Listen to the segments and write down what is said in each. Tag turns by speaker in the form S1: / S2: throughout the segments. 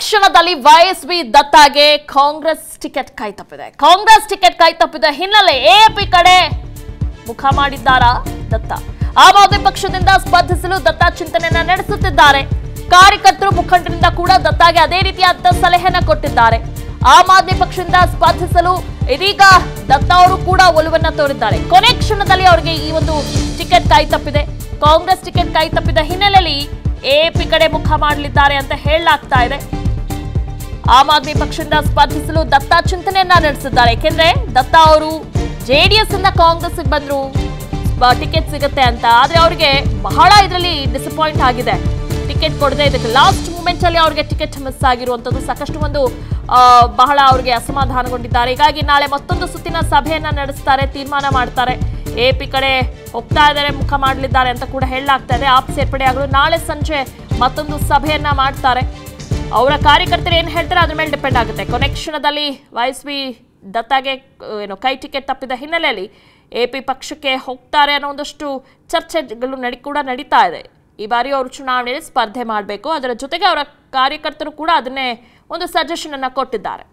S1: ಕ್ಷಣದಲ್ಲಿ YSV ದತ್ತಾಗೆ Congress ticket ಕೈ ತಪ್ಪಿದೆ ಕಾಂಗ್ರೆಸ್ ಟಿಕೆಟ್ ಕೈ ತಪ್ಪಿದ ಹಿನ್ನೆಲೆ ಎಪಿ ಕಡೆ ಮುಖ ಮಾಡಿದ್ದಾರಾ ದತ್ತ ಆಮ್ ಆದ್ಮಿ ಪಕ್ಷದಿಂದ ಸ್ಪರ್ಧಿಸಲು ದತ್ತ ಚಿಂತನೆಯನ್ನ ನಡೆಸುತ್ತಿದ್ದಾರೆ ಕಾರ್ಯಕರ್ತರು ಮುಖಂಡರಿಂದ ಕೂಡ ದತ್ತಾಗೆ ಅದೇ ರೀತಿಯಾದ ಸಲಹೆಯನ್ನ ಕೊಟ್ಟಿದ್ದಾರೆ ಆಮ್ ಆದ್ಮಿ ಪಕ್ಷದಿಂದ ಸ್ಪರ್ಧಿಸಲು ಇದೀಗ ದತ್ತ ಅವರು ಕೂಡ ಒಲವನ್ನ ತೋರಿದ್ದಾರೆ ಕೊನೆ ಕ್ಷಣದಲ್ಲಿ ಅವರಿಗೆ ಈ ಒಂದು ಟಿಕೆಟ್ ಕೈ ತಪ್ಪಿದೆ ಕಾಂಗ್ರೆಸ್ ಟಿಕೆಟ್ ಕೈ ತಪ್ಪಿದ ಹಿನ್ನೆಲೆಯಲ್ಲಿ ಎಪಿ ಕಡೆ ಮುಖ ಮಾಡಲಿದ್ದಾರೆ ಅಂತ ಹೇಳಲಾಗ್ತಾ ಇದೆ ಆಮ್ ಆದ್ಮಿ ಪಕ್ಷದಿಂದ ಸ್ಪರ್ಧಿಸಲು ದತ್ತ ಚಿಂತನೆಯನ್ನ ನಡೆಸಿದ್ದಾರೆ ಯಾಕೆಂದ್ರೆ ದತ್ತ ಅವರು ಜೆಡಿಎಸ್ ಇಂದ ಕಾಂಗ್ರೆಸ್ ಬಂದ್ರು ಟಿಕೆಟ್ ಸಿಗುತ್ತೆ ಅಂತ ಆದ್ರೆ ಅವರಿಗೆ ಬಹಳ ಇದರಲ್ಲಿ ಡಿಸಪಾಯಿಂಟ್ ಆಗಿದೆ ಟಿಕೆಟ್ ಕೊಡದೆ ಇದಕ್ಕೆ ಲಾಸ್ಟ್ ಮೂಮೆಂಟ್ ಅಲ್ಲಿ ಅವ್ರಿಗೆ ಟಿಕೆಟ್ ಮಿಸ್ ಆಗಿರುವಂತದ್ದು ಸಾಕಷ್ಟು ಒಂದು ಆ, ಬಹಳ ಅವ್ರಿಗೆ ಅಸಮಾಧಾನಗೊಂಡಿದ್ದಾರೆ ಹೀಗಾಗಿ ನಾಳೆ ಮತ್ತೊಂದು ಸುತ್ತಿನ ಸಭೆಯನ್ನ ನಡೆಸ್ತಾರೆ ತೀರ್ಮಾನ ಮಾಡ್ತಾರೆ ಎಪಿ ಕಡೆ ಹೋಗ್ತಾ ಇದ್ದಾರೆ ಮುಖ ಮಾಡಲಿದ್ದಾರೆ ಅಂತ ಕೂಡ ಹೇಳಲಾಗ್ತಾ ಇದೆ ಆಪ್ ಸೇರ್ಪಡೆಯಾಗಲು ನಾಳೆ ಸಂಜೆ ಮತ್ತೊಂದು ಸಭೆಯನ್ನ ಮಾಡ್ತಾರೆ ಅವರ ಕಾರ್ಯಕರ್ತರು ಏನು ಹೇಳ್ತಾರೆ ಅದ್ರ ಮೇಲೆ ಡಿಪೆಂಡ್ ಆಗುತ್ತೆ ಕೊನೆ ಕ್ಷಣದಲ್ಲಿ ವೈಎಸ್ವಿ ದತ್ತಾಗೆ ಅಹ್, ಏನು ಕೈ ಟಿಕೆಟ್ ತಪ್ಪಿದ ಹಿನ್ನೆಲೆಯಲ್ಲಿ ಎ ಪಿ ಪಕ್ಷಕ್ಕೆ ಹೋಗ್ತಾರೆ ಅನ್ನೋ ಒಂದಷ್ಟು ಚರ್ಚೆಗಳು ನಡಿ ಕೂಡ ನಡೀತಾ ಇದೆ ಈ ಬಾರಿ ಅವರು ಚುನಾವಣೆಯಲ್ಲಿ ಸ್ಪರ್ಧೆ ಮಾಡಬೇಕು ಅದರ ಜೊತೆಗೆ ಅವರ ಕಾರ್ಯಕರ್ತರು ಕೂಡ ಅದನ್ನೇ ಒಂದು ಸಜೆಷನ್ ಅನ್ನ ಕೊಟ್ಟಿದ್ದಾರೆ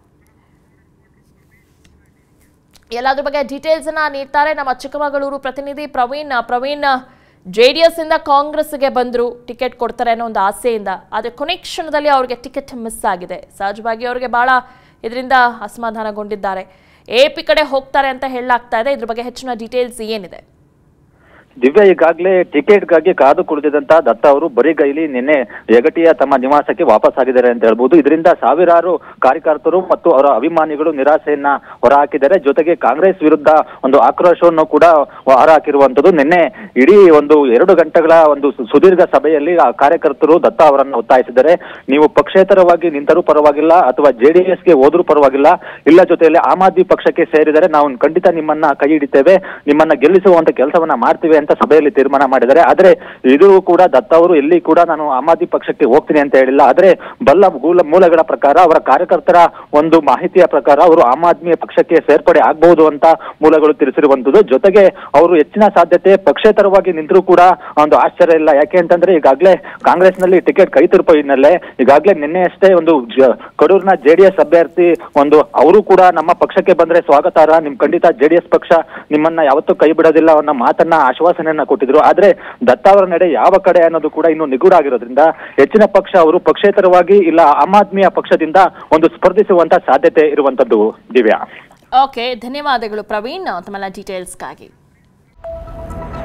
S1: ಎಲ್ಲದ್ರ ಬಗ್ಗೆ ಡೀಟೇಲ್ಸ್ ಅನ್ನ ನೀಡ್ತಾರೆ ನಮ್ಮ ಚಿಕ್ಕಮಗಳೂರು ಪ್ರತಿನಿಧಿ Praveen Praveen J D S ಇಂದ ಕಾಂಗ್ರೆಸ್ಗೆ ಬಂದ್ರು ಟಿಕೆಟ್ ಕೊಡ್ತಾರೆ ಅನ್ನೋ ಒಂದು ಆಸೆಯಿಂದ ಆದ್ರೆ ಕೊನೆ ಕ್ಷಣದಲ್ಲಿ ಅವ್ರಿಗೆ ಟಿಕೆಟ್ ಮಿಸ್ ಆಗಿದೆ ಸಹಜವಾಗಿ ಅವರಿಗೆ ಬಹಳ ಇದರಿಂದ ಅಸಮಾಧಾನಗೊಂಡಿದ್ದಾರೆ ಎ ಪಿ ಕಡೆ ಹೋಗ್ತಾರೆ ಅಂತ ಹೇಳಲಾಗ್ತಾ ಇದೆ ಇದ್ರ ಬಗ್ಗೆ ಹೆಚ್ಚಿನ ಡೀಟೇಲ್ಸ್ ಏನಿದೆ
S2: ದಿವ್ಯಾ ಈಗಾಗಲೇ ಟಿಕೆಟ್ಗಾಗಿ ಕಾದು ಕುಳಿತಿದ್ದಂತ ದತ್ತ ಅವರು ಬರಿಗೈಲಿ ನಿನ್ನೆ ಯಗಟಿಯ ತಮ್ಮ ನಿವಾಸಕ್ಕೆ ವಾಪಸ್ ಆಗಿದ್ದಾರೆ ಅಂತ ಹೇಳ್ಬೋದು ಇದರಿಂದ ಸಾವಿರಾರು ಕಾರ್ಯಕರ್ತರು ಮತ್ತು ಅವರ ಅಭಿಮಾನಿಗಳು ನಿರಾಸೆಯನ್ನ ಹೊರಹಾಕಿದ್ದಾರೆ ಜೊತೆಗೆ ಕಾಂಗ್ರೆಸ್ ವಿರುದ್ಧ ಒಂದು ಆಕ್ರೋಶವನ್ನು ಕೂಡ ಹೊರಹಾಕಿರುವಂತದ್ದು ನಿನ್ನೆ ಇಡೀ ಒಂದು ಎರಡು ಗಂಟೆಗಳ ಒಂದು ಸು- ಸುದೀರ್ಘ ಸಭೆಯಲ್ಲಿ ಆ ಕಾರ್ಯಕರ್ತರು ದತ್ತ ಅವರನ್ನು ಒತ್ತಾಯಿಸಿದ್ದಾರೆ ನೀವು ಪಕ್ಷೇತರವಾಗಿ ನಿಂತರೂ ಪರವಾಗಿಲ್ಲ ಅಥವಾ ಜೆಡಿಎಸ್ಗೆ ಹೋದ್ರೂ ಪರವಾಗಿಲ್ಲ ಇಲ್ಲ ಜೊತೆಯಲ್ಲಿ ಆಮ್ ಆದ್ಮಿ ಪಕ್ಷಕ್ಕೆ ಸೇರಿದರೆ ನಾವು ಖಂಡಿತ ನಿಮ್ಮನ್ನ ಕೈ ಹಿಡಿತೇವೆ ನಿಮ್ಮನ್ನ ಗೆಲ್ಲಿಸುವಂತ ಕೆಲಸವನ್ನ ಮಾಡ್ತೀವಿ ಅಂತ ಸಭೆಯಲ್ಲಿ ತೀರ್ಮಾನ ಮಾಡಿದ್ದಾರೆ ಆದ್ರೆ ಇದು ಕೂಡ ದತ್ತ ಅವರು ಎಲ್ಲಿ ಕೂಡ ನಾನು ಆಮ್ ಆದ್ಮಿ ಪಕ್ಷಕ್ಕೆ ಹೋಗ್ತೀನಿ ಅಂತ ಹೇಳಿಲ್ಲ ಆದ್ರೆ ಬಲ್ಲ ಮೂಲ ಮೂಲಗಳ ಪ್ರಕಾರ ಅವರ ಕಾರ್ಯಕರ್ತರ ಒಂದು ಮಾಹಿತಿಯ ಪ್ರಕಾರ ಅವರು ಆಮ್ ಆದ್ಮಿ ಪಕ್ಷಕ್ಕೆ ಸೇರ್ಪಡೆ ಆಗಬಹುದು ಅಂತ ಮೂಲಗಳು ತಿಳಿಸಿರುವಂತದ್ದು ಜೊತೆಗೆ ಅವರು ಹೆಚ್ಚಿನ ಸಾಧ್ಯತೆ ಪಕ್ಷೇತರವಾಗಿ ನಿಂತರೂ ಕೂಡ ಒಂದು ಆಶ್ಚರ್ಯ ಇಲ್ಲ ಯಾಕೆ ಅಂತಂದ್ರೆ ಈಗಾಗಲೇ ಕಾಂಗ್ರೆಸ್ನಲ್ಲಿ ಟಿಕೆಟ್ ಕೈ ತಲುಪೋ ಹಿನ್ನೆಲೆ ಈಗಾಗಲೇ ನಿನ್ನೆ ಅಷ್ಟೇ ಒಂದು ಜ- ಕಡೂರಿನ ಜೆಡಿಎಸ್ ಅಭ್ಯರ್ಥಿ ಒಂದು ಅವರು ಕೂಡ ನಮ್ಮ ಪಕ್ಷಕ್ಕೆ ಬಂದ್ರೆ ಸ್ವಾಗತಾರ್ಹ ನಿಮ್ ಖಂಡಿತ ಜೆಡಿಎಸ್ ಪಕ್ಷ ನಿಮ್ಮನ್ನ ಯಾವತ್ತೂ ಕೈ ಬಿಡೋದಿಲ್ಲ ಅನ್ನೋ ಮಾತನ್ನ ಆಶ್ವಾಸನೆಯನ್ನ ಕೊಟ್ಟಿದ್ರು ಆದ್ರೆ ದತ್ತ ಅವರ ನಡೆ ಯಾವ ಕಡೆ ಅನ್ನೋದು ಕೂಡ ಇನ್ನು ನಿಗೂಢ ಆಗಿರೋದ್ರಿಂದ ಹೆಚ್ಚಿನ ಪಕ್ಷ ಅವರು ಪಕ್ಷೇತರವಾಗಿ ಇಲ್ಲ ಆಮ್ ಆದ್ಮಿಯ ಪಕ್ಷದಿಂದ ಒಂದು ಸ್ಪರ್ಧಿಸುವಂತ ಸಾಧ್ಯತೆ ಇರುವಂತದ್ದು ದಿವ್ಯಾ
S1: ಓಕೆ ಧನ್ಯವಾದಗಳು ಪ್ರವೀಣ್ ತಮ್ಮೆಲ್ಲ ಡೀಟೇಲ್ಸ್ಗಾಗಿ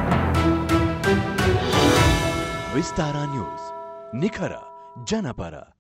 S3: ವಿಸ್ತಾರ ನ್ಯೂಸ್ ನಿಖರ ಜನಪರ